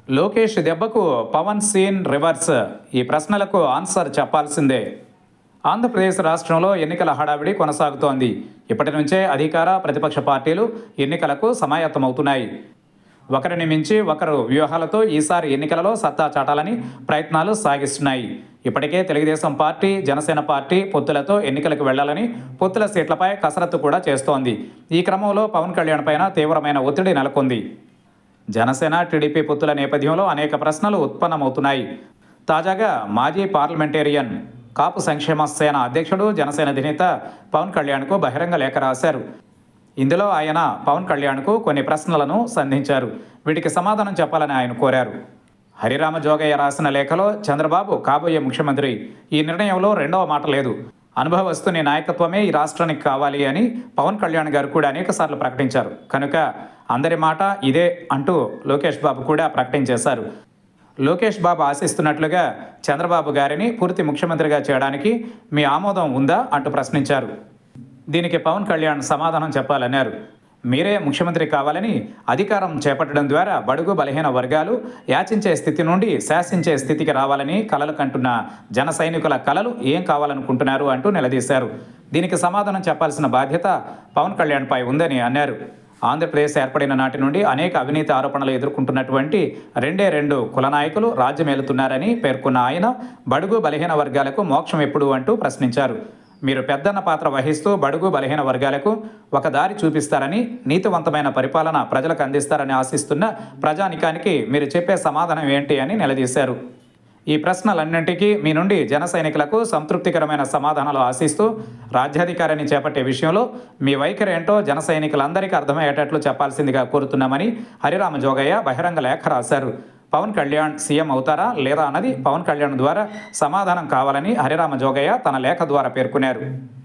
లోకేష్ దెబ్బకు Pawan scene reverse ఈ ప్రశ్నలకు ఆన్సర్ చెప్పాల్సిందే ఆంధ్రప్రదేశ్ రాష్ట్రంలో ఎన్నికల హడావిడి కొనసాగుతోంది ఇప్పటి నుంచే అధికార ప్రతిపక్ష పార్టీలు ఎన్నికలకు సమాయత్తమవుతున్నాయి ఒకరిని మించి ఒకరు వ్యూహాలతో ఈసారి ఎన్నికలలో సత్తా చాటాలని ప్రయత్నాలు సాగిస్తున్నాయి ఇప్పటికే తెలుగుదేశం పార్టీ జనసేన పార్టీ పొత్తులతో ఎన్నికలకు వెళ్లాలని పొత్తుల సీట్లపై కసరత్తు కూడా చేస్తోంది ఈ క్రమంలో పవన్ కళ్యాణ్ పైన తీవ్రమైన ఒత్తిడి నెలకొంది జనసేన టీడీపీ పొత్తుల నేపథ్యంలో అనేక ప్రశ్నలు ఉత్పన్నమవుతున్నాయి తాజాగా మాజీ పార్లమెంటేరియన్ కాపు సంక్షేమ సేన అధ్యక్షుడు జనసేన అధినేత పవన్ కళ్యాణ్కు బహిరంగ లేఖ రాశారు ఇందులో ఆయన పవన్ కళ్యాణ్కు కొన్ని ప్రశ్నలను సంధించారు వీటికి సమాధానం చెప్పాలని ఆయన కోరారు హరిరామ జోగయ్య రాసిన లేఖలో చంద్రబాబు కాబోయే ముఖ్యమంత్రి ఈ నిర్ణయంలో రెండవ మాట లేదు అనుభవస్తుని నాయకత్వమే ఈ రాష్ట్రానికి కావాలి అని పవన్ కళ్యాణ్ గారు కూడా అనేకసార్లు ప్రకటించారు కనుక అందరి మాట ఇదే అంటూ లోకేష్ బాబు కూడా ప్రకటించేశారు లోకేష్ బాబు ఆశిస్తున్నట్లుగా చంద్రబాబు గారిని పూర్తి ముఖ్యమంత్రిగా చేయడానికి మీ ఆమోదం ఉందా అంటూ ప్రశ్నించారు దీనికి పవన్ కళ్యాణ్ సమాధానం చెప్పాలన్నారు మీరే ముఖ్యమంత్రి కావాలని అధికారం చేపట్టడం ద్వారా బడుగు బలహీన వర్గాలు యాచించే స్థితి నుండి శాసించే స్థితికి రావాలని కలలు కంటున్న జన సైనికుల కలలు ఏం కావాలనుకుంటున్నారు అంటూ నిలదీశారు దీనికి సమాధానం చెప్పాల్సిన బాధ్యత పవన్ కళ్యాణ్పై ఉందని అన్నారు ఆంధ్రప్రదేశ్ ఏర్పడిన నాటి నుండి అనేక అవినీతి ఆరోపణలు ఎదుర్కొంటున్నటువంటి రెండే రెండు కుల నాయకులు రాజ్యమేలుతున్నారని పేర్కొన్న ఆయన బడుగు బలహీన వర్గాలకు మోక్షం ఎప్పుడు అంటూ ప్రశ్నించారు మీరు పెద్దన్న పాత్ర వహిస్తూ బడుగు బలహీన వర్గాలకు ఒక దారి చూపిస్తారని నీతివంతమైన పరిపాలన ప్రజలకు అందిస్తారని ఆశిస్తున్న ప్రజానికానికి మీరు చెప్పే సమాధానం ఏంటి అని నిలదీశారు ఈ ప్రశ్నలన్నింటికీ మీ నుండి జన సైనికులకు సంతృప్తికరమైన సమాధానాలు ఆశిస్తూ రాజ్యాధికారాన్ని చేపట్టే విషయంలో మీ వైఖరి ఏంటో జన సైనికులందరికీ అర్థమయ్యేటట్లు చెప్పాల్సిందిగా కోరుతున్నామని హరిరామ జోగయ్య బహిరంగ లేఖ రాశారు పవన్ కళ్యాణ్ సీఎం అవుతారా లేదా అన్నది పవన్ కళ్యాణ్ ద్వారా సమాధానం కావాలని హరిరామ జోగయ్య తన లేఖ ద్వారా పేర్కొన్నారు